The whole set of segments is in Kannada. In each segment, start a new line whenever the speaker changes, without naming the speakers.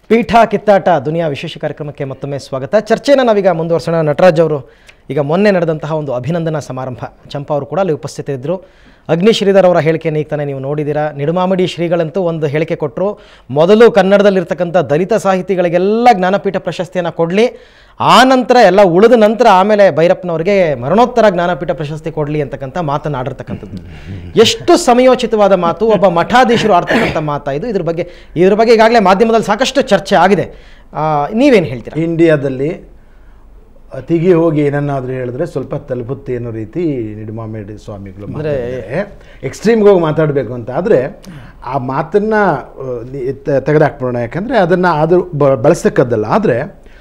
ಪೀಠ ಕಿತ್ತಾಟ ದುನಿಯಾ ವಿಶೇಷ ಕಾರ್ಯಕ್ರಮಕ್ಕೆ ಮತ್ತೊಮ್ಮೆ ಸ್ವಾಗತ ಚರ್ಚೆನ ನಾವೀಗ ಮುಂದುವರ್ಸೋಣ ನಟರಾಜ್ ಅವರು ಈಗ ಮೊನ್ನೆ ನಡೆದಂತಹ ಒಂದು ಅಭಿನಂದನಾ ಸಮಾರಂಭ ಚಂಪಾ ಅವರು ಕೂಡ ಅಲ್ಲಿ ಉಪಸ್ಥಿತರಿದ್ದರು ಅಗ್ನಿ ಶ್ರೀಧರ್ ಅವರ ಹೇಳಿಕೆಯನ್ನು ಈಗ ತಾನೇ ನೀವು ನೋಡಿದ್ದೀರಾ ನಿಡುಮಾಮಿಡಿ ಶ್ರೀಗಳಂತೂ ಒಂದು ಹೇಳಿಕೆ ಕೊಟ್ಟರು ಮೊದಲು ಕನ್ನಡದಲ್ಲಿರ್ತಕ್ಕಂಥ ದಲಿತ ಸಾಹಿತಿಗಳಿಗೆಲ್ಲ ಜ್ಞಾನಪೀಠ ಪ್ರಶಸ್ತಿಯನ್ನು ಕೊಡಲಿ ಆ ನಂತರ ಎಲ್ಲ ಉಳಿದ ನಂತರ ಆಮೇಲೆ ಭೈರಪ್ಪನವರಿಗೆ ಮರಣೋತ್ತರ ಜ್ಞಾನಪೀಠ ಪ್ರಶಸ್ತಿ ಕೊಡಲಿ ಅಂತಕ್ಕಂಥ ಮಾತನ್ನು ಆಡಿರ್ತಕ್ಕಂಥದ್ದು ಎಷ್ಟು ಸಮಯೋಚಿತವಾದ ಮಾತು ಒಬ್ಬ ಮಠಾಧೀಶರು ಆಡ್ತಕ್ಕಂಥ ಮಾತಾ ಇದು ಇದ್ರ ಬಗ್ಗೆ ಇದ್ರ ಬಗ್ಗೆ ಈಗಾಗಲೇ ಮಾಧ್ಯಮದಲ್ಲಿ ಸಾಕಷ್ಟು ಚರ್ಚೆ ಆಗಿದೆ ಆ, ನೀವೇನು ಹೇಳ್ತೀರಾ
ಇಂಡಿಯಾದಲ್ಲಿ ಅತಿಗೆ ಹೋಗಿ ಏನನ್ನಾದರೂ ಹೇಳಿದ್ರೆ ಸ್ವಲ್ಪ ತಲುಪುತ್ತೆ ಅನ್ನೋ ರೀತಿ ನಿಡುಮಾಮೇಡಿ ಸ್ವಾಮಿಗಳು ಎಕ್ಸ್ಟ್ರೀಮ್ಗೆ ಹೋಗಿ ಮಾತಾಡಬೇಕು ಅಂತ ಆದರೆ ಆ ಮಾತನ್ನು ತೆಗೆದಾಕ್ಬಿಡೋಣ ಯಾಕಂದರೆ ಅದನ್ನು ಅದು ಬ- ಬಳಸ್ತಕ್ಕದ್ದಲ್ಲ ಆದರೆ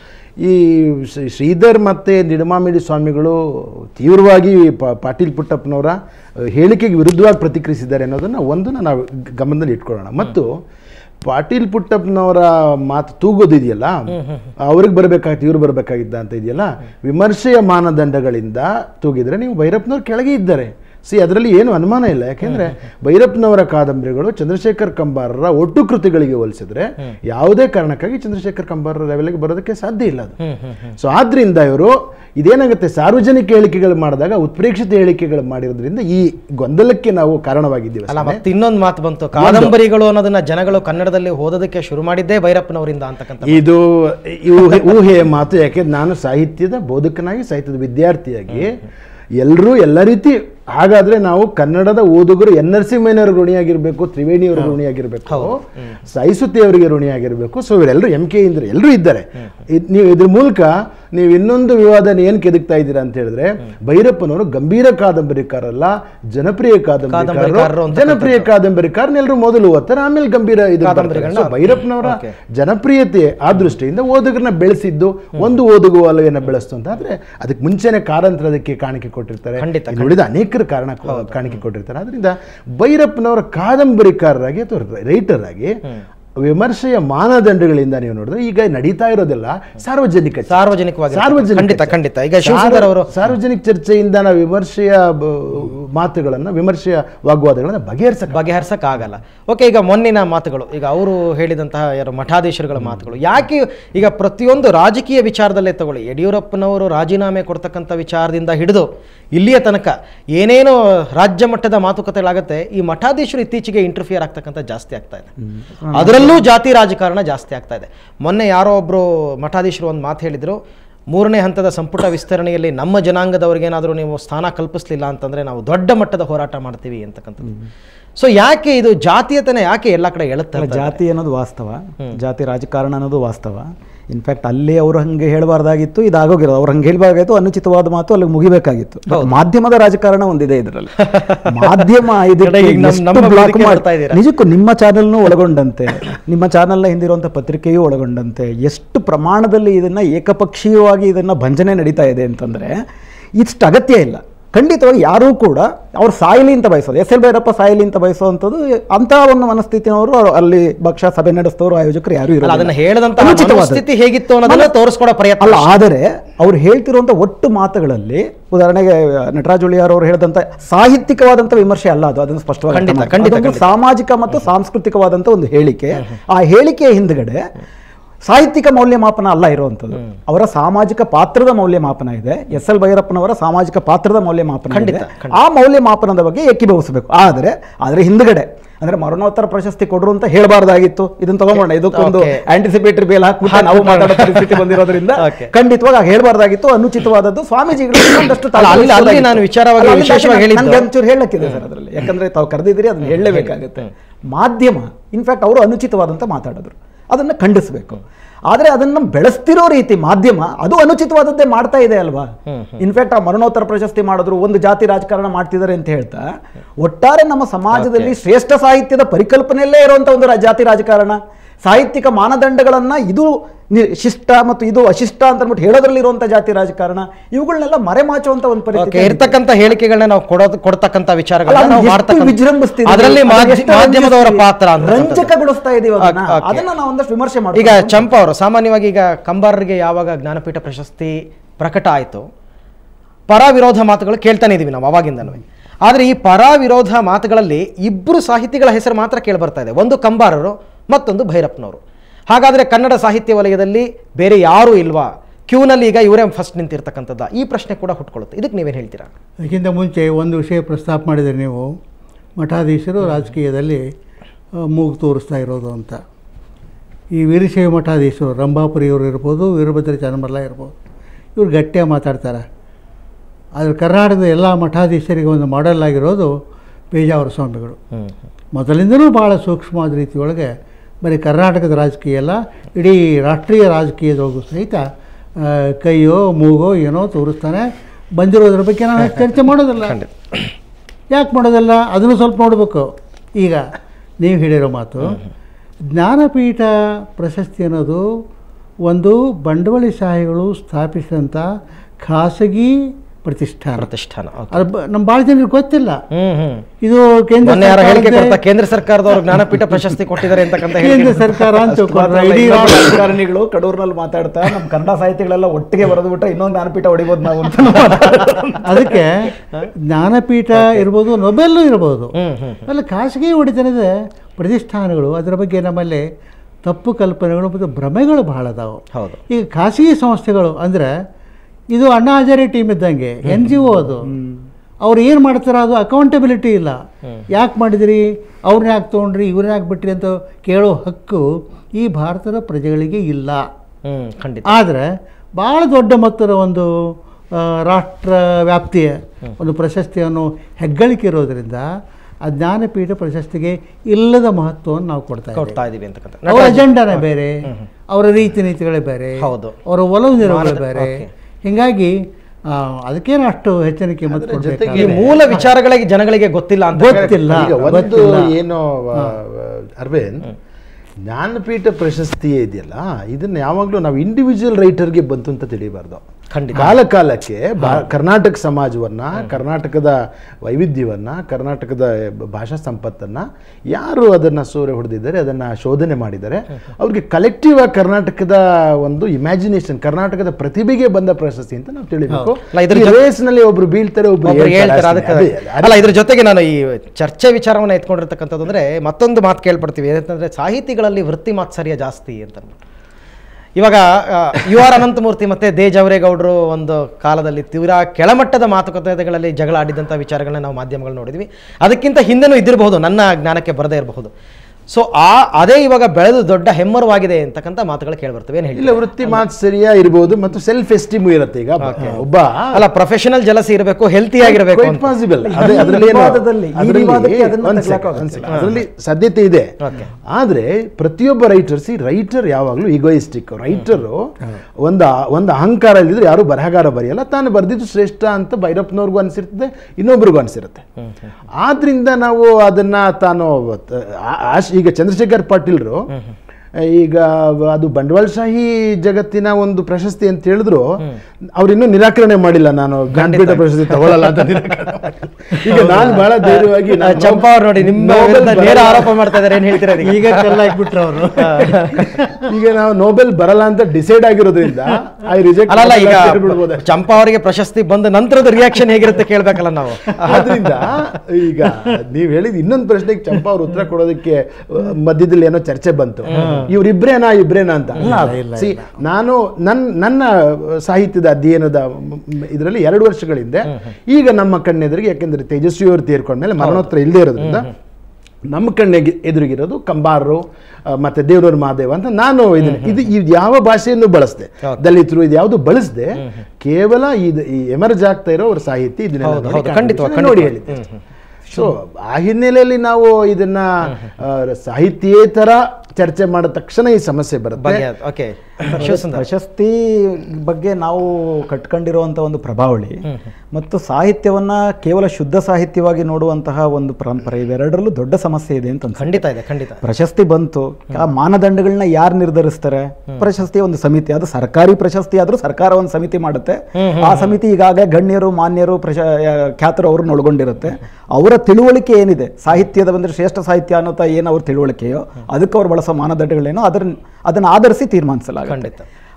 ಈ ಶ್ರೀ- ಶ್ರೀಧರ್ ಮತ್ತು ನಿಡುಮಾಮಿಡಿ ಸ್ವಾಮಿಗಳು ತೀವ್ರವಾಗಿ ಪ- ಪಾಟೀಲ್ ಪುಟ್ಟಪ್ಪನವರ ಹೇಳಿಕೆಗೆ ವಿರುದ್ಧವಾಗಿ ಪ್ರತಿಕ್ರಿಯಿಸಿದ್ದಾರೆ ಅನ್ನೋದನ್ನು ಒಂದನ್ನು ನಾವು ಗಮನದಲ್ಲಿ ಇಟ್ಕೊಳ್ಳೋಣ ಮತ್ತು ಪಾಟೀಲ್ ಪುಟ್ಟಪ್ಪನವರ ಮಾತು ತೂಗೋದಿದೆಯಲ್ಲ ಅವ್ರಿಗೆ ಬರಬೇಕಾಗಿತ್ತು ಇವ್ರು ಬರಬೇಕಾಗಿದ್ದ ಅಂತ ಇದೆಯಲ್ಲ ವಿಮರ್ಶೆಯ ಮಾನದಂಡಗಳಿಂದ ತೂಗಿದ್ರೆ ನೀವು ಭೈರಪ್ಪನವ್ರು ಕೆಳಗೆ ಇದ್ದಾರೆ ಸಿ ಅದರಲ್ಲಿ ಏನು ಅನುಮಾನ ಇಲ್ಲ ಯಾಕೆಂದ್ರೆ ಭೈರಪ್ಪನವರ ಕಾದಂಬರಿಗಳು ಚಂದ್ರಶೇಖರ್ ಕಂಬಾರರ ಒಟ್ಟು ಕೃತಿಗಳಿಗೆ ಹೋಲಿಸಿದ್ರೆ ಯಾವುದೇ ಕಾರಣಕ್ಕಾಗಿ ಚಂದ್ರಶೇಖರ್ ಕಂಬಾರರ ಲೆವೆಲ್ಗೆ ಬರೋದಕ್ಕೆ ಸಾಧ್ಯ ಇಲ್ಲ ಅದು ಸೊ ಆದ್ರಿಂದ ಇವರು ಇದೇನಾಗುತ್ತೆ ಸಾರ್ವಜನಿಕ ಹೇಳಿಕೆಗಳು ಮಾಡಿದಾಗ ಉತ್ಪ್ರೇಕ್ಷಿತ ಹೇಳಿಕೆಗಳು ಮಾಡಿರೋದ್ರಿಂದ ಈ ಗೊಂದಲಕ್ಕೆ ನಾವು ಕಾರಣವಾಗಿದ್ದೀವಿ
ಅಲ್ಲ ಮತ್ತೆ ಇನ್ನೊಂದು ಮಾತು ಬಂತು ಕಾದಂಬರಿಗಳು ಅನ್ನೋದನ್ನ ಜನಗಳು ಕನ್ನಡದಲ್ಲಿ ಓದೋದಕ್ಕೆ ಶುರು ಮಾಡಿದ್ದೇ ಭೈರಪ್ಪನವರಿಂದ ಅಂತಕ್ಕಂಥ
ಇದು ಈ ಊಹೆ ಊಹೆಯ ಮಾತು ಯಾಕೆ ನಾನು ಸಾಹಿತ್ಯದ ಬೋಧಕನಾಗಿ ಸಾಹಿತ್ಯದ ವಿದ್ಯಾರ್ಥಿಯಾಗಿ ಎಲ್ಲರೂ ಎಲ್ಲ ರೀತಿ ಹಾಗಾದ್ರೆ ನಾವು ಕನ್ನಡದ ಓದುಗರು ಎನ್ ನರಸಿಂಹಯ್ಯನವ್ರ ಋಣಿಯಾಗಿರ್ಬೇಕು ತ್ರಿವೇಣಿಯವ್ರ ಋಣಿಯಾಗಿರ್ಬೇಕು ಸಾಯಿಸುತ್ತಿ ಅವರಿಗೆ ಋಣಿಯಾಗಿರ್ಬೇಕು ಸೊ ಇವರೆಲ್ಲರೂ ಎಂ ಕೆ ಇಂದ್ರ ಎಲ್ಲರೂ ಇದ್ದಾರೆ ಇದ್- ನೀವು ಇದ್ರ ಮೂಲಕ ನೀವು ಇನ್ನೊಂದು ವಿವಾದನ ಏನ್ ಕೆದಕ್ತಾ ಇದ್ದೀರಾ ಅಂತ ಹೇಳಿದ್ರೆ ಭೈರಪ್ಪನವರು ಗಂಭೀರ ಕಾದಂಬರಿಕಾರಲ್ಲ ಜನಪ್ರಿಯ ಕಾದಂಬರಿಕಾರರು
ಕಾದಂಬರಿಕಾರರು ಅಂತ
ಜನಪ್ರಿಯ ಕಾದಂಬರಿಕಾರನ ಎಲ್ಲರೂ ಮೊದಲು ಓದ್ತಾರೆ ಆಮೇಲೆ ಗಂಭೀರ ಇದು ಬರ್ತಾರೆ. So, ಭೈರಪ್ಪನವರ ಜನಪ್ರಿಯತೆ ಆ ದೃಷ್ಟಿಯಿಂದ ಓದುಗರನ್ನ ಬೆಳೆಸಿದ್ದು ಒಂದು ಓದುಗ ವಲಯನ ಬೆಳೆಸ್ತು ಅಂತ ಆದ್ರೆ ಅದಕ್ಕೆ ಮುಂಚೆನೆ ಕಾರಂತರ ಅದಕ್ಕೆ ಕಾಣಿಕೆ ಕೊಟ್ಟಿರ್ತಾರೆ
ಖಂಡಿತ,
ಇನ್ನು ಉಳಿದ ಅನೇಕರು ಕಾರಣ ಕಾಣಿಕೆ ಕೊಟ್ಟಿರ್ತಾರೆ ಅದರಿಂದ ಭೈರಪ್ಪನವರ ಕಾದಂಬರಿಕಾರರಾಗಿ ಅಥವಾ ರೈಟರ್ ಆಗಿ ವಿಮರ್ಶೆಯ ಮಾನದಂಡಗಳಿಂದ ನೀವು ನೋಡಿದ್ರೆ ಈಗ ನಡೀತಾ ಇರೋದೆಲ್ಲ ಸಾರ್ವಜನಿಕ ಚರ್ಚೆ.
ಸಾರ್ವಜನಿಕವಾಗಿ
ಸಾರ್ವಜನಿಕ
ಖಂಡಿತ
ಚರ್ಚೆ.
ಖಂಡಿತ ಈಗ ಶಿವಸುಂದರ್ ಅವರು
ಸಾರ್ವಜನಿಕ ಚರ್ಚೆಯಿಂದ ನಾವು ವಿಮರ್ಶೆಯ ಬ- ಮಾತುಗಳನ್ನ ವಿಮರ್ಶೆಯ ವಾಗ್ವಾದಗಳನ್ನ ಬಗೆಹರಿಸಕ್ಕೆ
ಬಗೆಹರಿಸಕ್ ಆಗಲ್ಲ ಓಕೆ ಈಗ ಮೊನ್ನಿನ ಮಾತುಗಳು ಈಗ ಅವರು ಹೇಳಿದಂತಹ ಯಾರು ಮಠಾಧೀಶರುಗಳ ಮಾತುಗಳು ಯಾಕೆ ಈಗ ಪ್ರತಿಯೊಂದು ರಾಜಕೀಯ ವಿಚಾರದಲ್ಲೇ ತಗೊಳ್ಳಿ ಯಡಿಯೂರಪ್ಪನವರು ರಾಜೀನಾಮೆ ಕೊಡ್ತಕ್ಕಂಥ ವಿಚಾರದಿಂದ ಹಿಡಿದು ಇಲ್ಲಿಯ ತನಕ ಏನೇನೋ ರಾಜ್ಯ ಮಟ್ಟದ ಮಾತುಕತೆಗಳಾಗತ್ತೆ ಈ ಮಠಾಧೀಶರು ಇತ್ತೀಚೆಗೆ ಇಂಟರ್ಫಿಯರ್ ಆಗ್ತಕ್ಕಂಥ ಜಾಸ್ತಿ ಆಗ್ತಾ ಇದೆ ಅದರಲ್ಲೂ ಜಾತಿ ರಾಜಕಾರಣ ಜಾಸ್ತಿ ಆಗ್ತಾ ಇದೆ ಮೊನ್ನೆ ಯಾರೋ ಒಬ್ರು ಮಠಾಧೀಶರು ಒಂದು ಮಾತು ಹೇಳಿದ್ರು ಮೂರನೇ ಹಂತದ ಸಂಪುಟ ವಿಸ್ತರಣೆಯಲ್ಲಿ ನಮ್ಮ ಜನಾಂಗದವ್ರಿಗೇನಾದರೂ ನೀವು ಸ್ಥಾನ ಕಲ್ಪಿಸ್ಲಿಲ್ಲ ಅಂತಂದ್ರೆ ನಾವು ದೊಡ್ಡ ಮಟ್ಟದ ಹೋರಾಟ ಮಾಡ್ತೀವಿ ಅಂತಕ್ಕಂಥದ್ದು ಸೊ ಯಾಕೆ ಇದು ಜಾತೀಯತೆನ ಯಾಕೆ ಎಲ್ಲ ಕಡೆ
ಅಲ್ಲ,
ಎಳುತ್ತಾರೆ
ಜಾತಿ ಅನ್ನೋದು ವಾಸ್ತವ ಜಾತಿ ರಾಜಕಾರಣ ಅನ್ನೋದು ವಾಸ್ತವ ಇನ್ಫ್ಯಾಕ್ಟ್ ಅಲ್ಲಿ ಅವ್ರು ಹಂಗೆ ಹೇಳಬಾರ್ದಾಗಿತ್ತು ಇದಾಗೋಗಿರೋದು ಅವ್ರು ಹಂಗೆ ಹೇಳ್ಬಾರ್ದಾಗಿತ್ತು ಅನುಚಿತವಾದ ಮಾತು ಅಲ್ಲಿಗೆ ಮುಗಿಬೇಕಾಗಿತ್ತು But ಮಾಧ್ಯಮದ ರಾಜಕಾರಣ ಒಂದಿದೆ ಇದರಲ್ಲಿ ಮಾಧ್ಯಮ ಇದಕ್ಕೆ
ಕಡೆಗೆ ಈಗ ನಮ್-
ಎಷ್ಟು
ನಮ್ಮ
block
ವೇದಿಕೆ
ಮಾಡ್-
ಮಾಡ್ತಾ ಇದ್ದೀರಾ?
ನಿಜಕ್ಕೂ ನಿಮ್ಮ ಚಾನೆಲ್ನು ಒಳಗೊಂಡಂತೆ ನಿಮ್ಮ ಚಾನೆಲ್ನ ಹಿಂದಿರುವಂಥ ಪತ್ರಿಕೆಯೂ ಒಳಗೊಂಡಂತೆ ಎಷ್ಟು ಪ್ರಮಾಣದಲ್ಲಿ ಇದನ್ನ ಏಕಪಕ್ಷೀಯವಾಗಿ ಇದನ್ನ ಭಂಜನೆ ನಡೀತಾ ಇದೆ ಅಂತಂದ್ರೆ ಇಷ್ಟು ಅಗತ್ಯ ಇಲ್ಲ ಖಂಡಿತವಾಗಿ ಯಾರೂ ಕೂಡ ಅವ್ರು ಸಾಯಲಿ ಅಂತ ಬಯಸೋದು ಎಸ್ ಎಲ್ ಭೈರಪ್ಪ ಸಾಯಲಿ ಅಂತ ಬಯಸುವಂಥದ್ದು ಅಂತ ಒಂದು ಮನಸ್ಥಿತಿನವರು ಅವ್ರು ಅಲ್ಲಿ ಪಕ್ಷ ಸಭೆ ನಡೆಸಿದವರು ಆಯೋಜಕರು ಯಾರು
ಅಲ್ಲ
ಇರಲ್ಲ
ಅದನ್ನ ಹೇಳದಂತ
ಅನುಚಿತವಾದದ್ದು.
ಸ್ಥಿತಿ ಹೇಗಿತ್ತು ಅನ್ನೋದನ್ನ ತೋರಿಸ್ಕೊಡೋ ಪ್ರಯತ್ನ
ಅಲ್ಲ ಆದರೆ ಅವ್ರು ಹೇಳ್ತಿರುವಂಥ ಒಟ್ಟು ಮಾತುಗಳಲ್ಲಿ ಉದಾಹರಣೆಗೆ ನಟರಾಜ್ ಉಳಿಯಾರ್ ಅವರು ಹೇಳಿದಂಥ ಸಾಹಿತ್ಯಿಕವಾದಂಥ ವಿಮರ್ಶೆ ಅಲ್ಲ ಅದು ಅದನ್ನು ಸ್ಪಷ್ಟವಾಗಿ
ಖಂಡಿತ,
ಅರ್ಥ ಮಾಡ್ಕೊಳ್ಳಿ.
ಖಂಡಿತ,
ಅದೊಂದು
ಖಂಡಿತ.
ಸಾಮಾಜಿಕ ಮತ್ತು ಸಾಂಸ್ಕೃತಿಕವಾದಂಥ ಒಂದು ಹೇಳಿಕೆ ಆ ಹೇಳಿಕೆಯ ಹಿಂದ್ಗಡೆ ಸಾಹಿತ್ಯಿಕ ಮೌಲ್ಯಮಾಪನ ಅಲ್ಲ ಇರುವಂಥದ್ದು ಅವರ ಸಾಮಾಜಿಕ ಪಾತ್ರದ ಮೌಲ್ಯಮಾಪನ ಇದೆ ಎಸ್ ಎಲ್ ಭೈರಪ್ಪನವರ ಸಾಮಾಜಿಕ ಪಾತ್ರದ ಮೌಲ್ಯಮಾಪನ
ಖಂಡಿತ,
ಇದೆ ಆ ಮೌಲ್ಯಮಾಪನದ ಬಗ್ಗೆ ಏಕೀಭವಿಸಬೇಕು ಆದರೆ ಅದರ ಹಿಂದ್ಗಡೆ ಅಂದ್ರೆ ಮರಣೋತ್ತರ ಪ್ರಶಸ್ತಿ ಕೊಡ್ರು ಅಂತ ಹೇಳಬಾರ್ದಾಗಿತ್ತು ಇದನ್ನ ತಗೊಂಬೋಣ ಇದಕ್ಕೊಂದು
Okay.
ಆಂಟಿಸಿಪೇಟರಿ ಬೇಲ್ ಹಾಕ್ಬಿಟ್ಟು ನಾವು ಮಾತಾಡೋ ಪರಿಸ್ಥಿತಿ ಬಂದಿರೋದ್ರಿಂದ
Okay.
ಖಂಡಿತವಾಗಿ ಆಗ ಹೇಳ್ಬಾರ್ದಾಗಿತ್ತು ಅನುಚಿತವಾದದ್ದು ಸ್ವಾಮೀಜಿಗಳು ಇನ್ನೊಂದಷ್ಟು
ಅಲ್ಲ, ಅಲ್ಲಿ- ಅಲ್ಲಿ
ತಾಳ್ಮೆಯಿಂದಾಗಿತ್ತು.
ನಾನು ವಿಚಾರವಾಗಿ
ಅಲ್ಲ, ಅಲ್ಲಿ
ವಿಶೇಷವಾಗಿ
ನನ್ಗೆ-
ಹೇಳಿದ್ದು.
ನನ್ಗೆ ಒಂಚೂರು ಹೇಳಕ್ಕಿದೆ ಸರ್ ಅದರಲ್ಲಿ ಯಾಕಂದ್ರೆ ತಾವು ಕರೆದಿದ್ದೀರಿ ಅದನ್ನ ಹೇಳಲೇಬೇಕಾಗುತ್ತೆ ಮಾಧ್ಯಮ ಇನ್ಫ್ಯಾಕ್ಟ್ ಅವರು ಅನುಚಿತವಾದಂತ ಮಾತಾಡಿದ್ರು ಅದನ್ನ ಖಂಡಿಸಬೇಕು ಆದ್ರೆ ಅದನ್ನ ಬೆಳೆಸ್ತಿರೋ ರೀತಿ ಮಾಧ್ಯಮ ಅದು ಅನುಚಿತವಾದದ್ದೇ ಮಾಡ್ತಾ ಇದೆ ಅಲ್ವಾ ಇನ್ಫ್ಯಾಕ್ಟ್ ಆ ಮರಣೋತ್ತರ ಪ್ರಶಸ್ತಿ ಮಾಡಿದ್ರು ಒಂದು ಜಾತಿ ರಾಜಕಾರಣ ಮಾಡ್ತಿದ್ದಾರೆ ಅಂತ ಹೇಳ್ತಾ ಒಟ್ಟಾರೆ ನಮ್ಮ ಸಮಾಜದಲ್ಲಿ ಶ್ರೇಷ್ಠ ಸಾಹಿತ್ಯದ ಪರಿಕಲ್ಪನೆಯಲ್ಲೇ ಇರುವಂತ ಒಂದು ರಾ- ಜಾತಿ ರಾಜಕಾರಣ ಸಾಹಿತ್ಯಿಕ ಮಾನದಂಡಗಳನ್ನ ಇದು ನಿ- ಶಿಷ್ಟ ಮತ್ತು ಇದು ಅಶಿಷ್ಟ ಅಂತ ಅಂದ್ಬಿಟ್ಟು ಹೇಳೋದ್ರಲ್ಲಿ ಇರುವಂತ ಜಾತಿ ರಾಜಕಾರಣ ಇವುಗಳನ್ನೆಲ್ಲ ಮರೆಮಾಚುವಂತ ಒಂದು
ಓಕೆ
ಪರಿಸ್ಥಿತಿ
ಇರ್ತಕ್ಕಂಥ ಹೇಳಿಕೆಗಳನ್ನ ನಾವು ಕೊಡೋದು ಕೊಡ್ತಕ್ಕಂಥ
ಅಲ್ಲ,
ವಿಚಾರಗಳನ್ನ
ಅದನ್ನ
ನಾವು
ಎಷ್ಟು
ಮಾಡ್ತಕ್ಕಂಥ
ವಿಜೃಂಭಿಸ್ತಿದೀವಿ,
ಅದರಲ್ಲಿ
ಅದನ್ನ
ಮಾಧ್ಯ-
ಎಷ್ಟು
ಮಾಧ್ಯಮದವರ
ರಂಜಿಸ್ತೀವಿ,
ಪಾತ್ರ ಅಂತ
ರಂಜಕಗೊಳಿಸ್ತಾ ಇದೀವಿ ಅದನ್ನ
ಓಕೆ, ಓಕೆ.
ಅದನ್ನ ನಾವು ಒಂದಷ್ಟು ವಿಮರ್ಶೆ
ಈಗ
ಮಾಡ್ತೀವಿ
ಚಂಪಾ ಅವರು ಸಾಮಾನ್ಯವಾಗಿ ಈಗ ಕಂಬಾರರಿಗೆ ಯಾವಾಗ ಜ್ಞಾನಪೀಠ ಪ್ರಶಸ್ತಿ ಪ್ರಕಟ ಆಯಿತು ಪರ ವಿರೋಧ ಮಾತುಗಳು ಕೇಳ್ತಾನೆ ಇದೀವಿ ನಾವು ಅವಾಗಿಂದನೂ ಆದರೆ ಈ ಪರ ವಿರೋಧ ಮಾತುಗಳಲ್ಲಿ ಇಬ್ಬರು ಸಾಹಿತಿಗಳ ಹೆಸರು ಮಾತ್ರ ಕೇಳಿ ಬರ್ತಾ ಇದೆ ಒಂದು ಕಂಬಾರರು ಮತ್ತೊಂದು ಭೈರಪ್ಪನವರು ಹಾಗಾದ್ರೆ ಕನ್ನಡ ಸಾಹಿತ್ಯ ವಲಯದಲ್ಲಿ ಬೇರೆ ಯಾರೂ ಇಲ್ವಾ ಕ್ಯೂನಲ್ಲಿ ಈಗ ಇವರೇ ಫಸ್ಟ್ ನಿಂತಿರ್ತಕ್ಕಂಥದ್ದ ಈ ಪ್ರಶ್ನೆ ಕೂಡ ಹುಟ್ಕೊಳ್ಳುತ್ತೆ ಇದಕ್ಕೆ ನೀವೇನು ಹೇಳ್ತೀರಾ
ಅದಕ್ಕಿಂತ ಮುಂಚೆ ಒಂದು ವಿಷಯ ಪ್ರಸ್ತಾಪ ಮಾಡಿದರೆ ನೀವು ಮಠಾಧೀಶರು ರಾಜಕೀಯದಲ್ಲಿ ಆ, ಮೂಗು ತೋರಿಸ್ತಾ ಇರೋದು ಅಂತ ಈ ವೀರಶೈವ ಮಠಾಧೀಶರು ರಂಭಾಪುರಿಯವರು ಇರ್ಬೋದು ವೀರಭದ್ರ ಚನ್ನಮಲ್ಲ ಇರ್ಬೋದು ಇವ್ರು ಗಟ್ಟಿಯಾಗಿ ಮಾತಾಡ್ತಾರೆ ಆದರೆ ಕರ್ನಾಟಕದ ಎಲ್ಲ ಮಠಾಧೀಶರಿಗೆ ಒಂದು ಮಾಡೆಲ್ ಆಗಿರೋದು ಪೇಜಾವರ ಸ್ವಾಮಿಗಳು ಮೊದಲಿಂದಲೂ ಭಾಳ ಸೂಕ್ಷ್ಮವಾದ ರೀತಿಯೊಳಗೆ ಬರೀ ಕರ್ನಾಟಕದ ರಾಜಕೀಯ ಅಲ್ಲ ಇಡೀ ರಾಷ್ಟ್ರೀಯ ರಾಜಕೀಯದೊಳಗೂ ಸಹಿತ ಆ, ಕೈಯೋ ಮೂಗೋ ಏನೋ ತೋರಿಸ್ತಾನೆ ಬಂದಿರೋದ್ರ ಬಗ್ಗೆ ನಾವು ಹೆಚ್ಚು ಚರ್ಚೆ ಮಾಡೋದಿಲ್ಲ
ಖಂಡಿತ.
ಯಾಕೆ ಮಾಡೋದಿಲ್ಲ ಅದನ್ನು ಸ್ವಲ್ಪ ನೋಡಬೇಕು ಈಗ ನೀವು ಹೇಳಿರೋ ಮಾತು ಜ್ಞಾನಪೀಠ ಪ್ರಶಸ್ತಿ ಅನ್ನೋದು ಒಂದು ಬಂಡವಾಳಶಾಹಿಗಳು ಸ್ಥಾಪಿಸಿದಂಥ ಖಾಸಗಿ ಪ್ರತಿಷ್ಠಾನ
ಪ್ರತಿಷ್ಠಾನ ಓಕೆ.
ಅದು ಬ- ನಮ್ಮ ಭಾಳ ಜನರಿಗೆ ಗೊತ್ತಿಲ್ಲ
ಹ್ಮ್ ಹ್ಮ್
ಇದು ಕೇಂದ್ರ
ಮೊನ್ನೆ ಯಾರೋ ಹೇಳಿಕೆ
ಸರ್ಕಾರದ್ದೇ-
ಕೊಡ್ತಾ ಕೇಂದ್ರ ಸರ್ಕಾರದವರು ಜ್ಞಾನಪೀಠ ಪ್ರಶಸ್ತಿ ಕೊಟ್ಟಿದ್ದಾರೆ ಅಂತಕ್ಕಂಥ
ಕೇಂದ್ರ
ಹೇಳಿಕೆ
ಸರ್ಕಾರ ಅಂತ ತಿಳ್ಕೊಂಡ್ರೆ ಇಡೀ
ಇನ್ನೊಬ್ಬ
ರಾಷ್ಟ್ರ-
ರಾಜಕಾರಣಿಗಳು ಕಡೂರಿನಲ್ಲಿ ಮಾತಾಡ್ತಾ ನಮ್ಮ ಕನ್ನಡ ಸಾಹಿತಿಗಳೆಲ್ಲ ಒಟ್ಟಿಗೆ ಬರೆದು ಬಿಟ್ರೆ ಇನ್ನೊಂದು ಜ್ಞಾನಪೀಠ ಹೊಡಿಬೋದು ನಾವು ಅಂತ
ಅದಕ್ಕೆ ಜ್ಞಾನಪೀಠ ಇರ್ಬೋದು ನೊಬೆಲ್ಲು ಇರ್ಬೋದು
ಹ್ಮ್ ಹ್ಮ್
ಅಲ್ಲ ಖಾಸಗಿ ಒಡೆತನದ ಪ್ರತಿಷ್ಠಾನಗಳು ಅದರ ಬಗ್ಗೆ ನಮ್ಮಲ್ಲಿ ತಪ್ಪು ಕಲ್ಪನೆಗಳು ಮತ್ತು ಭ್ರಮೆಗಳು ಬಹಳ ಅದಾವೆ
ಹೌದು
ಈಗ ಖಾಸಗಿ ಸಂಸ್ಥೆಗಳು ಅಂದರೆ ಇದು ಅಣ್ಣಾ ಹಜಾರೆ ಟೀಮ್ ಇದ್ದಂಗೆ ಎನ್ ಜಿ ಒ ಅದು ಅವ್ರು ಏನು ಮಾಡ್ತಾರೆ ಅದು ಅಕೌಂಟಬಿಲಿಟಿ ಇಲ್ಲ ಯಾಕೆ ಮಾಡಿದಿರಿ ಅವ್ರನ್ನ ಯಾಕೆ ತೊಗೊಂಡ್ರಿ ಇವ್ರನ್ನ ಯಾಕೆ ಬಿಟ್ರಿ ಅಂತ ಕೇಳೋ ಹಕ್ಕು ಈ ಭಾರತದ ಪ್ರಜೆಗಳಿಗೆ ಇಲ್ಲ
ಹ್ಮ್ ಖಂಡಿತ
ಆದರೆ ಭಾಳ ದೊಡ್ಡ ಮೊತ್ತದ ಒಂದು ಆ, ರಾಷ್ಟ್ರ ವ್ಯಾಪ್ತಿಯ ಒಂದು ಪ್ರಶಸ್ತಿಯನ್ನು ಹೆಗ್ಗಳಿಕೆ ಇರೋದರಿಂದ ಆ ಜ್ಞಾನಪೀಠ ಪ್ರಶಸ್ತಿಗೆ ಇಲ್ಲದ ಮಹತ್ವವನ್ನು ನಾವು ಕೊಡ್ತಾ ಇದ್ದೀವಿ
ಕೊಡ್ತಾ ಇದೀವಿ ಅಂತಕ್ಕಂಥ
ಅವರ ಅಜೆಂಡಾನೇ ಬೇರೆ ಅವರ ರೀತಿ ನೀತಿಗಳೇ ಬೇರೆ
ಹೌದು.
ಅವರ ಒಲವು ನಿಲುವುಗಳು ಬೇರೆ
ಓಕೆ.
ಹೀಗಾಗಿ ಆ, ಅದಕ್ಕೇನು ಅಷ್ಟು ಹೆಚ್ಚಿನ ಕಿಮ್ಮತ್ತು
ಈ
ಕೊಡಬೇಕು
ಮೂಲ ವಿಚಾರಗಳಿಗೆ ಜನಗಳಿಗೆ ಗೊತ್ತಿಲ್ಲ ಅಂತ
ಗೊತ್ತಿಲ್ಲ
ಈಗ ಒಂದು
ಗೊತ್ತಿಲ್ಲ
ಏನು ಆ, ಅರವಿಂದ್ ಜ್ಞಾನಪೀಠ ಪ್ರಶಸ್ತಿ ಇದೆಯಲ್ಲ ಇದನ್ನ ಯಾವಾಗಲೂ ನಾವು ಇಂಡಿವಿಜುವಲ್ ರೈಟರ್ಗೆ ಬಂತು ಅಂತ ತಿಳಿಬಾರ್ದು
ಖಂಡಿತ
ಕಾಲ ಕಾಲಕ್ಕೆ ಬಾ- ಕರ್ನಾಟಕ ಸಮಾಜವನ್ನ ಕರ್ನಾಟಕದ ವೈವಿಧ್ಯವನ್ನ ಕರ್ನಾಟಕದ ಬ- ಭಾಷಾ ಸಂಪತ್ತನ್ನ ಯಾರು ಅದನ್ನ ಸೂರೆ ಹೊಡೆದಿದ್ದಾರೆ ಅದನ್ನ ಶೋಧನೆ ಮಾಡಿದ್ದಾರೆ ಅವ್ರಿಗೆ ಕಲೆಕ್ಟಿವ್ ಆಗಿ ಕರ್ನಾಟಕದ ಒಂದು ಇಮ್ಯಾಜಿನೇಷನ್ ಕರ್ನಾಟಕದ ಪ್ರತಿಭೆಗೆ ಬಂದ ಪ್ರಶಸ್ತಿ ಅಂತ ನಾವು ತಿಳಿಬೇಕು
ಅಲ್ಲ, ಇದ್ರ
ಈ
ಜೊತೆ-
race ನಲ್ಲಿ ಒಬ್ರು ಬೀಳ್ತಾರೆ ಒಬ್ರು
ಒಬ್ರು
ಹೇಳ್ತಾರೆ
ಹೇಳ್ತಾರೆ
ಅಷ್ಟೇ.
ಅದಕ್ಕೆ
ಅದೇ, ಅದೇ.
ಅಲ್ಲ ಇದ್ರ ಜೊತೆಗೆ ನಾನು ಈ ಚರ್ಚೆ ವಿಚಾರವನ್ನು ಎತ್ಕೊಂಡಿರ್ತಕ್ಕಂಥದ್ದು ಅಂದ್ರೆ ಮತ್ತೊಂದು ಮಾತು ಕೇಳ್ಪಡ್ತೀವಿ ಏನಂತಂದ್ರೆ ಸಾಹಿತಿಗಳಲ್ಲಿ ವೃತ್ತಿ ಮಾತ್ಸರ್ಯ ಜಾಸ್ತಿ ಅಂತ ಇವಾಗ ಯು ಆರ್ ಅನಂತಮೂರ್ತಿ ಮತ್ತೆ ದೇ ಜವರೇಗೌಡರು ಒಂದು ಕಾಲದಲ್ಲಿ ತೀವ್ರ ಕೆಳಮಟ್ಟದ ಮಾತುಕತೆಗಳಲ್ಲಿ ಜಗಳ ಆಡಿದಂಥ ವಿಚಾರಗಳನ್ನ ನಾವು ಮಾಧ್ಯಮಗಳು ನೋಡಿದ್ವಿ ಅದಕ್ಕಿಂತ ಹಿಂದೆನೂ ಇದ್ದಿರಬಹುದು ನನ್ನ ಜ್ಞಾನಕ್ಕೆ ಬರದೇ ಇರಬಹುದು ಸೊ ಆ ಅದೇ ಇವಾಗ ಬೆಳೆದು ದೊಡ್ಡ ಹೆಮ್ಮರವಾಗಿದೆ ಅಂತಕ್ಕಂಥ ಮಾತುಗಳು ಕೇಳ್ಬರ್ತವೆ ಏನು ಹೇಳಿ
ಇಲ್ಲ ವೃತ್ತಿ ಮಾತ್ಸರ್ಯ ಇರ್ಬೋದು ಮತ್ತು ಸೆಲ್ಫ್ ಎಸ್ಟಿಮು ಇರುತ್ತೆ ಈಗ ಒಬ್ಬ
ಅಲ್ಲ ಪ್ರೊಫೆಷನಲ್ ಜಲಸಿ ಇರಬೇಕು ಹೆಲ್ತಿ ಆಗಿರಬೇಕು
Quite
ಅಂತ
possible.
ಈ
ಅದ್ರಲ್ಲಿ- ಅದ್ರಲ್ಲಿ ಏನು-
ವಿವಾದದಲ್ಲಿ, ಈ
ಅದ್ರಲ್ಲಿ
ವಿವಾದಕ್ಕೆ ಅದನ್ನ
ಒಂದ್
ತಗ್ಲಾಕ್
second, ಒಂದ್
ಆಗೋದಿಲ್ಲ.
second. ಅದ್ರಲ್ಲಿ ಸಾಧ್ಯತೆ ಇದೆ
Okay.
ಆದ್ರೆ ಪ್ರತಿಯೊಬ್ಬ ರೈಟರ್ಸ್ ಈ ರೈಟರ್ ಯಾವಾಗಲೂ ಈಗೋಯಿಸ್ಟಿಕ್ ರೈಟರ್ ಒಂದು ಒಂದು ಅಹಂಕಾರ ಇಲ್ಲದ್ರೆ ಯಾರು ಬರಹಗಾರ ಬರೆಯಲ್ಲ ತಾನು ಬರೆದಿದ್ದು ಶ್ರೇಷ್ಠ ಅಂತ ಭೈರಪ್ಪನವ್ರಿಗೂ ಅನ್ಸಿರ್ತದೆ ಇನ್ನೊಬ್ರಿಗೂ ಅನ್ಸಿರುತ್ತೆ ಆದ್ರಿಂದ ನಾವು ಅದನ್ನ ತಾನು ತ- ಆ- ಆಶ್- ಈಗ ಚಂದ್ರಶೇಖರ್ ಪಾಟೀಲ್ರು ಈಗ ಅದು ಬಂಡವಾಳಶಾಹಿ ಜಗತ್ತಿನ ಒಂದು ಪ್ರಶಸ್ತಿ ಅಂತ ಹೇಳಿದ್ರು ಅವ್ರು ಇನ್ನೂ ನಿರಾಕರಣೆ ಮಾಡಿಲ್ಲ ನಾನು ಜ್ಞಾನಪೀಠ ಪ್ರಶಸ್ತಿ ತಗೊಳ್ಳಲ್ಲ ಅಂತ ನಿರಾಕರಣೆ ಮಾಡಿಲ್ಲ. ಈಗ ನಾನು ಬಹಳ ಧೈರ್ಯವಾಗಿ ನಾನು
ಚಂಪಾ ಅವ್ರು ನೋಡಿ ನಿಮ್ಮ
Nobel
ವಿರುದ್ಧ ನೇರ
ಬರಲ್ಲ.
ಆರೋಪ ಮಾಡ್ತಾ ಇದ್ದಾರೆ ಏನ್ ಹೇಳ್ತೀರಾ ಅದಕ್ಕೆ?
ಈಗ ಕಲ್ಲ ಹಾಕ್ಬಿಟ್ರು ಅವರು
ಈಗ ನಾವು ನೋಬೆಲ್ ಬರಲ್ಲ ಅಂತ ಡಿಸೈಡ್ ಆಗಿರೋದ್ರಿಂದ ಐ ರಿಜೆಕ್ಟ್
ಅಲ್ಲಲ್ಲ ಈಗ ಚಂಪಾ ಅವರಿಗೆ ಪ್ರಶಸ್ತಿ ಬಂದ ನಂತರದ ರಿಯಾಕ್ಷನ್ ಹೇಗಿರುತ್ತೆ ಕೇಳ್ಬೇಕಲ್ಲ ನಾವು
ಆದ್ರಿಂದ ಈಗ ನೀವ್ ಹೇಳಿದ ಇನ್ನೊಂದು ಪ್ರಶ್ನೆಗೆ ಚಂಪಾ ಅವ್ರು ಉತ್ತರ ಕೊಡೋದಕ್ಕೆ ಅಹ್, ಮಧ್ಯದಲ್ಲಿ ಏನೋ ಚರ್ಚೆ ಬಂತು ಇವ್ರಿಬ್ರೇನಾ ಇಬ್ರೇನಾ ಅಂತ See, ನಾನು ನನ್ನ ನನ್ನ ಸಾಹಿತ್ಯದ ಅಧ್ಯಯನದ ಇದರಲ್ಲಿ ಎರಡು ವರ್ಷಗಳ ಹಿಂದೆ ಈಗ ನಮ್ಮ ಕಣ್ಣೆದುರಿಗೆ ಯಾಕೆಂದ್ರೆ ತೇಜಸ್ವಿ ಅವರು ತೀರ್ಕೊಂಡ್ಮೇಲೆ ಮರಣೋತ್ತರ ಇಲ್ಲದೆ ಇರೋದ್ರಿಂದ ನಮ್ಮ ಕಣ್ಣಿಗೆ ಎದುರಿಗಿರೋದು ಕಂಬಾರರು ಆ, ಮತ್ತೆ ದೇವರವ್ರ ಮಹಾದೇವ ಅಂತ ನಾನು ಇದನ್ನ ಇದು ಇದು ಯಾವ ಭಾಷೆಯನ್ನು ಬಳಸ್ದೆ ದಲಿತರು ಇದು ಯಾವುದು ಬಳಸದೆ ಕೇವಲ ಇದು ಈ ಎಮರ್ಜ್ ಆಗ್ತಾ ಇರೋ ಅವ್ರ ಸಾಹಿತ್ಯ ಇದನ್ನೆಲ್ಲ
ಹೌದು,
ನೋಡಿ
ಹೌದು, ಖಂಡಿತವಾಗಿ,
ಕಾಣ್ಬಿಟ್ಟು ನೋಡಿ
ಖಂಡಿತವಾಗಿ.
ಹೇಳಿದ್ದೆ ಸೊ ಆ ಹಿನ್ನೆಲೆಯಲ್ಲಿ ನಾವು ಇದನ್ನ ಆ, ಸಾಹಿತ್ಯೇತರ ಚರ್ಚೆ ಮಾಡಿದ ತಕ್ಷಣ ಈ ಸಮಸ್ಯೆ ಬರುತ್ತೆ
ಬಗ್ಗೆ ಓಕೆ ಶಿವಸುಂದರ್
ಪ್ರಶಸ್ತಿ ಬಗ್ಗೆ ನಾವು ಕಟ್ಕೊಂಡಿರುವಂಥ ಒಂದು ಪ್ರಭಾವಳಿ ಮತ್ತು ಸಾಹಿತ್ಯವನ್ನ ಕೇವಲ ಶುದ್ಧ ಸಾಹಿತ್ಯವಾಗಿ ನೋಡುವಂತಹ ಒಂದು ಪರಂಪರೆ ಇವೆರಡರಲ್ಲೂ ದೊಡ್ಡ ಸಮಸ್ಯೆ ಇದೆ ಅಂತ ಅನ್ಸುತ್ತೆ.
ಖಂಡಿತ ಇದೆ ಖಂಡಿತ
ಪ್ರಶಸ್ತಿ ಬಂತು ಆ ಮಾನದಂಡಗಳನ್ನ ಯಾರು ನಿರ್ಧರಿಸ್ತಾರೆ ಪ್ರಶಸ್ತಿ ಒಂದು ಸಮಿತಿ ಅದು ಸರ್ಕಾರಿ ಪ್ರಶಸ್ತಿ ಆದ್ರೂ ಸರ್ಕಾರ ಒಂದು ಸಮಿತಿ ಮಾಡುತ್ತೆ ಆ ಸಮಿತಿ ಈಗಾಗಲೇ ಗಣ್ಯರು ಮಾನ್ಯರು ಪ್ರಶ ಆ, ಖ್ಯಾತರು ಅವ್ರನ್ನ ಒಳಗೊಂಡಿರುತ್ತೆ ಅವರ ತಿಳುವಳಿಕೆ ಏನಿದೆ ಸಾಹಿತ್ಯದ ಬಂದ್ರೆ ಶ್ರೇಷ್ಠ ಸಾಹಿತ್ಯ ಅನ್ನೋ ಏನು ಅವ್ರ ತಿಳುವಳಿಕೆಯೋ ಅದಕ್ಕೆ ಅವ್ರು ಬಳಸೋ ಮಾನದಂಡಗಳೇನೋ ಅದನ್ನ ಅದನ್ನ ಆಧರಿಸಿ ತೀರ್ಮಾನಿಸಲಾಗುತ್ತೆ
ಖಂಡಿತ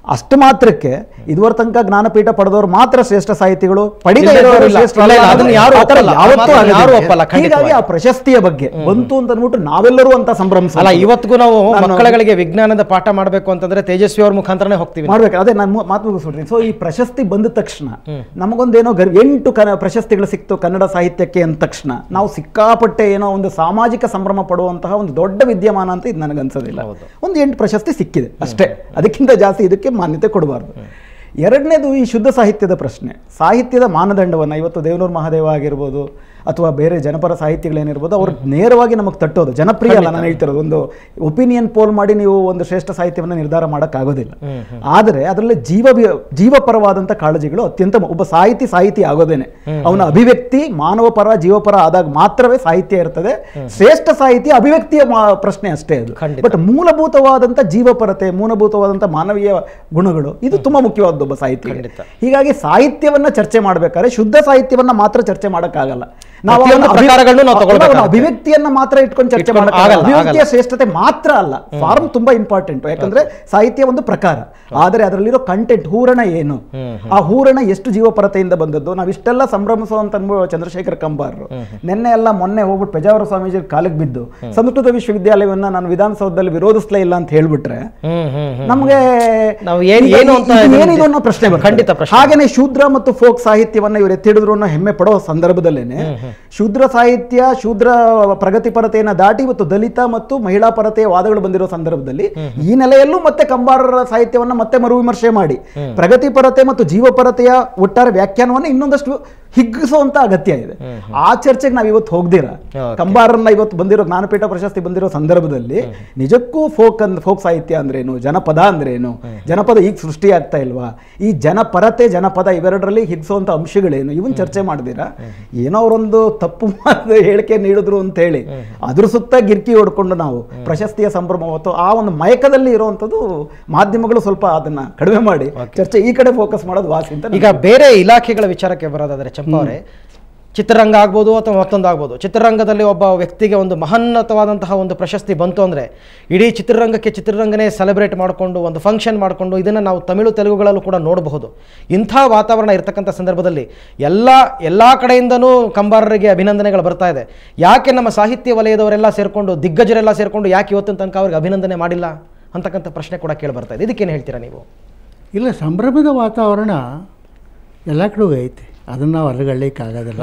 ಅಷ್ಟು ಮಾತ್ರಕ್ಕೆ ಇದುವರ ತನಕ ಜ್ಞಾನಪೀಠ ಪಡೆದವರು ಮಾತ್ರ ಶ್ರೇಷ್ಠ ಸಾಹಿತಿಗಳು ಪಡೆದೇ
ಇಲ್ಲದೆ
ಇರೋರು
ಇಲ್ಲ.
ಶ್ರೇಷ್ಠ
ಇಲ್ಲ, ಇಲ್ಲ,
ಅಲ್ಲ.
ಅದನ್ನ ಯಾರು
ಆ ಥರ
ಒಪ್ಪಲ್ಲ.
ಯಾವತ್ತೂ
ಅದನ್ನ
ಆಗೋದಿಲ್ಲ.
ಯಾರು ಒಪ್ಪಲ್ಲ, ಖಂಡಿತವಾಗಿ.
ಹೀಗಾಗಿ ಆ ಪ್ರಶಸ್ತಿಯ ಬಗ್ಗೆ ಬಂತು ಅಂತ ಅಂದ್ಬಿಟ್ಟು ನಾವೆಲ್ಲರೂ ಅಂತ ಸಂಭ್ರಮಿಸ
ಅಲ್ಲ ಇವತ್ತಿಗೂ ನಾವು
ನಾನು-
ಮಕ್ಕಳುಗಳಿಗೆ ವಿಜ್ಞಾನದ ಪಾಠ ಮಾಡಬೇಕು ಅಂತಂದ್ರೆ ತೇಜಸ್ವಿ ಅವ್ರ ಮುಖಾಂತರನೇ ಹೋಗ್ತೀವಿ
ಮಾಡ್ಬೇಕು ಅದೇ ನಾನು ಮಾತು ಮುಗಿಸ್ಬಿಡ್ತೀನಿ ಸೊ ಈ ಪ್ರಶಸ್ತಿ ಬಂದ ತಕ್ಷಣ ನಮಗೊಂದೇನೋ ಗರ್ ಎಂಟು ಕನ ಪ್ರಶಸ್ತಿಗಳು ಸಿಕ್ತು ಕನ್ನಡ ಸಾಹಿತ್ಯಕ್ಕೆ ಅಂದ ತಕ್ಷಣ ನಾವು ಸಿಕ್ಕಾಪಟ್ಟೆ ಏನೋ ಒಂದು ಸಾಮಾಜಿಕ ಸಂಭ್ರಮ ಪಡುವಂತಹ ಒಂದು ದೊಡ್ಡ ವಿದ್ಯಮಾನ ಅಂತ ಇದು ನನಗೆ ಅನ್ಸೋದಿಲ್ಲ ಒಂದು ಎಂಟು ಪ್ರಶಸ್ತಿ ಸಿಕ್ಕಿದೆ ಅಷ್ಟೇ ಅದಕ್ಕಿಂತ ಜಾಸ್ತಿ ಇದಕ್ಕೆ ಮಾನ್ಯತೆ ಕೊಡಬಾರ್ದು ಎರಡನೇದು ಈ ಶುದ್ಧ ಸಾಹಿತ್ಯದ ಪ್ರಶ್ನೆ ಸಾಹಿತ್ಯದ ಮಾನದಂಡವನ್ನು ಇವತ್ತು ದೇವನೂರು ಮಹಾದೇವ ಆಗಿರ್ಬೋದು ಅಥವಾ ಬೇರೆ ಜನಪರ ಸಾಹಿತ್ಯಗಳೇನಿರ್ಬೋದು ಅವ್ರು ನೇರವಾಗಿ ನಮಗೆ ತಟ್ಟೋದು ಜನಪ್ರಿಯ ಅಲ್ಲ ನಾನು ಹೇಳ್ತಿರೋದು ಒಂದು ಒಪಿನಿಯನ್ ಪೋಲ್ ಮಾಡಿ ನೀವು ಒಂದು ಶ್ರೇಷ್ಠ ಸಾಹಿತ್ಯವನ್ನು ನಿರ್ಧಾರ ಮಾಡೋಕ್ಕಾಗೋದಿಲ್ಲ ಆದರೆ ಅದರಲ್ಲಿ ಜೀವ ಜೀವಪರವಾದಂಥ ಕಾಳಜಿಗಳು ಅತ್ಯಂತ ಮು- ಒಬ್ಬ ಸಾಹಿತಿ ಸಾಹಿತಿ ಆಗೋದೇನೆ ಅವನ ಅಭಿವ್ಯಕ್ತಿ ಮಾನವ ಪರ ಜೀವಪರ ಆದಾಗ ಮಾತ್ರವೇ ಸಾಹಿತ್ಯ ಇರ್ತದೆ ಶ್ರೇಷ್ಠ ಸಾಹಿತಿ ಅಭಿವ್ಯಕ್ತಿಯ ಮಾ- ಪ್ರಶ್ನೆ ಅಷ್ಟೇ ಅದು
ಖಂಡಿತ.
ಬಟ್ ಮೂಲಭೂತವಾದಂಥ ಜೀವಪರತೆ ಮೂಲಭೂತವಾದಂಥ ಮಾನವೀಯ ಗುಣಗಳು ಇದು ತುಂಬಾ ಮುಖ್ಯವಾದ ಒಬ್ಬ ಸಾಹಿತ್ಯ
ಖಂಡಿತ.
ಹೀಗಾಗಿ ಸಾಹಿತ್ಯವನ್ನ ಚರ್ಚೆ ಮಾಡ್ಬೇಕಾದ್ರೆ ಶುದ್ಧ ಸಾಹಿತ್ಯವನ್ನ ಮಾತ್ರ ಚರ್ಚೆ ಮಾಡಕ್ಕಾಗಲ್ಲ ನಾವು
ಪ್ರತಿಯೊಂದು
ಅವನ ಅಭಿ-
ಪ್ರಕಾರಗಳನ್ನು ನಾವು
ಅವನ
ತಗೊಳ್ಬೇಕಾಗುತ್ತೆ.
ಅಭಿವ್ಯಕ್ತಿಯನ್ನ ಮಾತ್ರ ಇಟ್ಕೊಂಡು ಚರ್ಚೆ
ಇಟ್ಕೊಂಡು
ಮಾಡಕ್ಕಾಗಲ್ಲ
ಆಗಲ್ಲ,
ಅಭಿವ್ಯಕ್ತಿಯ
ಆಗಲ್ಲ.
ಶ್ರೇಷ್ಠತೆ ಮಾತ್ರ ಅಲ್ಲ ಫಾರ್ಮ್ ತುಂಬಾ ಇಂಪಾರ್ಟೆಂಟ್ ಯಾಕಂದ್ರೆ ಸಾಹಿತ್ಯ ಒಂದು ಪ್ರಕಾರ ಆದರೆ ಅದರಲ್ಲಿರೋ ಕಂಟೆಂಟ್ ಹೂರಣ ಏನು ಆ ಹೂರಣ ಎಷ್ಟು ಜೀವಪರತೆಯಿಂದ ಬಂದದ್ದು ನಾವಿಷ್ಟೆಲ್ಲ ಸಂಭ್ರಮಿಸುವಂತ ಅನ್ಬೋ ಚಂದ್ರಶೇಖರ್ ಕಂಬಾರರು ನಿನ್ನೆ ಎಲ್ಲ ಮೊನ್ನೆ ಹೋಗ್ಬಿಟ್ಟು ಪೆಜಾವರ ಸ್ವಾಮೀಜಿ ಕಾಲಿಗೆ ಬಿದ್ದು ಸಂಸ್ಕೃತ ವಿಶ್ವವಿದ್ಯಾಲಯವನ್ನ ನಾನು ವಿಧಾನಸೌಧದಲ್ಲಿ ವಿರೋಧಿಸ್ಲೇ ಇಲ್ಲ ಅಂತ ಹೇಳ್ಬಿಟ್ರೆ
ಹ್ಮ್ ಹ್ಮ್ ಹ್ಮ್
ನಮಗೆ
ನಾವು ಏನ್- ಏನು ಅಂತ
ಇದು
ಇದನ್ನ-
ಏನಿದು ಅನ್ನೋ ಪ್ರಶ್ನೆ ಬರ್ತದೆ.
ಖಂಡಿತ ಪ್ರಶ್ನೆ.
ಹಾಗೇನೆ ಶೂದ್ರ ಮತ್ತು ಫೋಕ್ ಸಾಹಿತ್ಯವನ್ನ ಇವರು ಎತ್ತಿಡಿದ್ರು ಅನ್ನೋ ಹೆಮ್ಮೆ ಪಡೋ ಸಂದರ್ಭದಲ್ಲೇನೆ ಶೂದ್ರ ಸಾಹಿತ್ಯ ಶೂದ್ರ ಪ್ರಗತಿಪರತೆಯನ್ನ ದಾಟಿ ಇವತ್ತು ದಲಿತ ಮತ್ತು ಮಹಿಳಾ ಪರತೆಯ ವಾದಗಳು ಬಂದಿರೋ ಸಂದರ್ಭದಲ್ಲಿ ಈ ನೆಲೆಯಲ್ಲೂ ಮತ್ತೆ ಕಂಬಾರರ ಸಾಹಿತ್ಯವನ್ನ ಮತ್ತೆ ಮರುವಿಮರ್ಶೆ ಮಾಡಿ ಪ್ರಗತಿಪರತೆ ಮತ್ತು ಜೀವಪರತೆಯ ಒಟ್ಟಾರೆ ವ್ಯಾಖ್ಯಾನವನ್ನು ಇನ್ನೊಂದಷ್ಟು ಹಿಗ್ಗಿಸುವಂತ ಅಗತ್ಯ ಇದೆ ಆ ಚರ್ಚೆಗೆ ನಾವು ಇವತ್ತು ಹೋಗ್ದಿರ
Okay.
ಕಂಬಾರನ್ನ ಇವತ್ತು ಬಂದಿರೋ ಜ್ಞಾನಪೀಠ ಪ್ರಶಸ್ತಿ ಬಂದಿರೋ ಸಂದರ್ಭದಲ್ಲಿ ನಿಜಕ್ಕೂ ಫೋಕ್ ಅಂದ್ ಫೋಕ್ ಸಾಹಿತ್ಯ ಅಂದ್ರೇನು ಜನಪದ ಅಂದ್ರೇನು ಜನಪದ ಈಗ ಸೃಷ್ಟಿ ಆಗ್ತಾ ಇಲ್ವಾ ಈ ಜನಪರತೆ ಜನಪದ ಇವೆರಡರಲ್ಲಿ ಹಿಗ್ಸುವಂತ ಅಂಶಗಳೇನು ಇವನ್ ಚರ್ಚೆ ಮಾಡ್ದಿರಾ ಏನೋ ಅವರೊಂದು ತಪ್ಪು ಮಾತು ಹೇಳಿಕೆ ನೀಡಿದ್ರು ಅಂತ ಹೇಳಿ ಅದ್ರ ಸುತ್ತ ಗಿರ್ಕಿ ಹೊಡ್ಕೊಂಡು ನಾವು ಪ್ರಶಸ್ತಿಯ ಸಂಭ್ರಮ ಮತ್ತು ಆ ಒಂದು ಮಯಕದಲ್ಲಿ ಇರುವಂತದ್ದು ಮಾಧ್ಯಮಗಳು ಸ್ವಲ್ಪ ಅದನ್ನ ಕಡಿಮೆ ಮಾಡಿ ಚರ್ಚೆ ಈ ಕಡೆ ಫೋಕಸ್ ಮಾಡೋದು ವಾಸಿ ಅಂತ
ಈಗ ಬೇರೆ ಇಲಾಖೆಗಳ ವಿಚಾರಕ್ಕೆ ಬರೋದಾದ್ರೆ ಚಂಪಾ ಅವರೇ ಚಿತ್ರರಂಗ ಆಗ್ಬೋದು ಅಥವಾ ಮತ್ತೊಂದು ಆಗ್ಬೋದು ಚಿತ್ರರಂಗದಲ್ಲಿ ಒಬ್ಬ ವ್ಯಕ್ತಿಗೆ ಒಂದು ಮಹನ್ನತವಾದಂತಹ ಒಂದು ಪ್ರಶಸ್ತಿ ಬಂತು ಅಂದರೆ ಇಡೀ ಚಿತ್ರರಂಗಕ್ಕೆ ಚಿತ್ರರಂಗನೇ ಸೆಲೆಬ್ರೇಟ್ ಮಾಡಿಕೊಂಡು ಒಂದು ಫಂಕ್ಷನ್ ಮಾಡಿಕೊಂಡು ಇದನ್ನು ನಾವು ತಮಿಳು ತೆಲುಗುಗಳಲ್ಲೂ ಕೂಡ ನೋಡಬಹುದು ಇಂಥ ವಾತಾವರಣ ಇರತಕ್ಕಂಥ ಸಂದರ್ಭದಲ್ಲಿ ಎಲ್ಲ ಎಲ್ಲ ಕಡೆಯಿಂದನೂ ಕಂಬಾರರಿಗೆ ಅಭಿನಂದನೆಗಳು ಬರ್ತಾ ಇದೆ ಯಾಕೆ ನಮ್ಮ ಸಾಹಿತ್ಯ ವಲಯದವರೆಲ್ಲ ಸೇರಿಕೊಂಡು ದಿಗ್ಗಜರೆಲ್ಲ ಸೇರಿಕೊಂಡು ಯಾಕೆ ಇವತ್ತಿನ ತನಕ ಅವ್ರಿಗೆ ಅಭಿನಂದನೆ ಮಾಡಿಲ್ಲ ಅಂತಕ್ಕಂಥ ಪ್ರಶ್ನೆ ಕೂಡ ಕೇಳಿ ಬರ್ತಾ ಇದೆ ಇದಕ್ಕೇನು ಹೇಳ್ತೀರಾ ನೀವು
ಇಲ್ಲ ಸಂಭ್ರಮದ ವಾತಾವರಣ ಎಲ್ಲ ಕಡೆಗೂ ಐತಿ ಅದನ್ನು ನಾವು ಅಲ್ಲಗಳ್ಲಿಕ್ಕೆ ಆಗೋದಿಲ್ಲ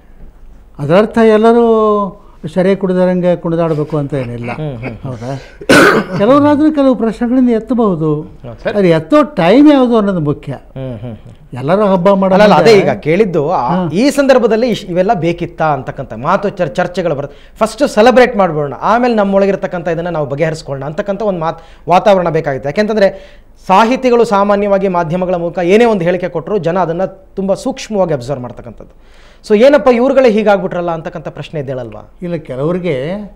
ಅದರರ್ಥ ಎಲ್ಲರೂ ಸರಿ ಕುಡಿದರಂಗೆ ಕುಣಿದಾಡಬೇಕು ಅಂತ ಏನಿಲ್ಲ ಹೌದಾ ಕೆಲವರಾದರೂ ಕೆಲವು ಪ್ರಶ್ನೆಗಳಿಂದ ಎತ್ತಬಹುದು ಅದು ಎತ್ತೋ ಟೈಮ್ ಯಾವುದು ಅನ್ನೋದು ಮುಖ್ಯ
ಹ್ಮ್ ಹ್ಮ್ ಹ್ಮ್
ಎಲ್ಲರೂ ಹಬ್ಬ
ಅಲ್ಲ ಅಲ್ಲ, ಅದೇ
ಮಾಡಲ್ಲ
ಈಗ ಕೇಳಿದ್ದು ಆ- ಈ ಸಂದರ್ಭದಲ್ಲಿ ಇಶ್- ಇವೆಲ್ಲ ಬೇಕಿತ್ತಾ ಅಂತಕ್ಕಂಥ ಮಾತು ಚರ್ ಚರ್ಚೆಗಳು ಬರುತ್ತೆ ಫಸ್ಟ್ ಸೆಲೆಬ್ರೇಟ್ ಮಾಡ್ಬೋಣ ಆಮೇಲೆ ನಮ್ಮೊಳಗಿರ್ತಕ್ಕಂಥ ಇದನ್ನು ನಾವು ಬಗೆಹರಿಸ್ಕೊಳ್ಳೋಣ ಅಂತಕ್ಕಂಥ ಒಂದು ಮಾತು ವಾತಾವರಣ ಬೇಕಾಗಿತ್ತು ಯಾಕೆಂತಂದರೆ ಸಾಹಿತಿಗಳು ಸಾಮಾನ್ಯವಾಗಿ ಮಾಧ್ಯಮಗಳ ಮೂಲಕ ಏನೇ ಒಂದು ಹೇಳಿಕೆ ಕೊಟ್ಟರು ಜನ ಅದನ್ನು ತುಂಬ ಸೂಕ್ಷ್ಮವಾಗಿ ಅಬ್ಸರ್ವ್ ಮಾಡ್ತಕ್ಕಂಥದ್ದು ಸೊ ಏನಪ್ಪ ಇವ್ರುಗಳೇ ಹೀಗಾಗ್ಬಿಟ್ರಲ್ಲ ಅಂತಕ್ಕಂಥ ಪ್ರಶ್ನೆ ಇದ್ದೇಳಲ್ವಾ
ಇಲ್ಲ ಕೆಲವರಿಗೆ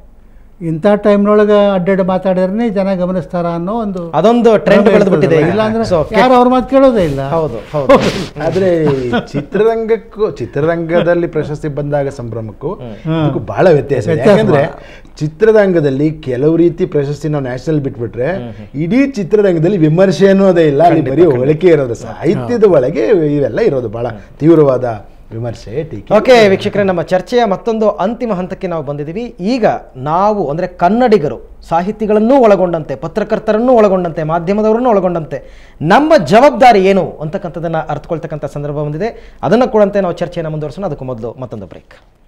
ಇಂಥ ಟೈಮ್ನೊಳಗೆ ಅಡ್ಡಾಡಿ ಮಾತಾಡಿದ್ರೆ ಜನ ಗಮನಿಸ್ತಾರ ಅನ್ನೋ ಒಂದು
ಅದೊಂದು ಟ್ರೆಂಡ್ ಬೆಳೆದ್ಬಿಟ್ಟಿದೆ ಈಗ.
ಇಲ್ಲಾಂದ್ರೆ
So,
ಯಾರು ಅವ್ರ ಮಾತು ಕೇಳೋದೇ ಇಲ್ಲ
ಹೌದು ಹೌದು
ಆದ್ರೆ ಈ ಚಿತ್ರರಂಗಕ್ಕೂ ಚಿತ್ರರಂಗದಲ್ಲಿ ಪ್ರಶಸ್ತಿ ಬಂದಾಗ ಸಂಭ್ರಮಕ್ಕೂ ಇದಕ್ಕೂ ಬಹಳ ವ್ಯತ್ಯಾಸ ಇದೆ
ವ್ಯತ್ಯಾಸ
ಯಾಕಂದ್ರೆ ಚಿತ್ರರಂಗದಲ್ಲಿ ಕೆಲವು ರೀತಿ ಪ್ರಶಸ್ತಿ ನಾವು ನ್ಯಾಷನಲ್ ಬಿಟ್ಬಿಟ್ರೆ ಇಡೀ ಚಿತ್ರರಂಗದಲ್ಲಿ ವಿಮರ್ಶೆ ಅನ್ನೋದೇ ಇಲ್ಲ ಅಲ್ಲಿ ಬರೀ ಒಳಕೆ ಇರೋದು ಸಾಹಿತ್ಯದ ಒಳಗೆ ಇವೆಲ್ಲ ಇರೋದು ಬಹಳ ತೀವ್ರವಾದ ವಿಮರ್ಶೆ ಟೀಕೆ
ಓಕೆ ವೀಕ್ಷಕರೇ ನಮ್ಮ ಚರ್ಚೆಯ ಮತ್ತೊಂದು ಅಂತಿಮ ಹಂತಕ್ಕೆ ನಾವು ಬಂದಿದ್ದೀವಿ ಈಗ ನಾವು ಅಂದರೆ ಕನ್ನಡಿಗರು ಸಾಹಿತಿಗಳನ್ನೂ ಒಳಗೊಂಡಂತೆ ಪತ್ರಕರ್ತರನ್ನೂ ಒಳಗೊಂಡಂತೆ ಮಾಧ್ಯಮದವರನ್ನು ಒಳಗೊಂಡಂತೆ ನಮ್ಮ ಜವಾಬ್ದಾರಿ ಏನು ಅಂತಕ್ಕಂಥದ್ದನ್ನು ಅರ್ಥಕೊಳ್ತಕ್ಕಂಥ ಸಂದರ್ಭ ಬಂದಿದೆ ಅದನ್ನು ಕೂಡಂತೆ ನಾವು ಚರ್ಚೆಯನ್ನು ಮುಂದುವರಿಸೋಣ ಅದಕ್ಕೂ ಮೊದಲು ಮತ್ತೊಂದು ಬ್ರೇಕ್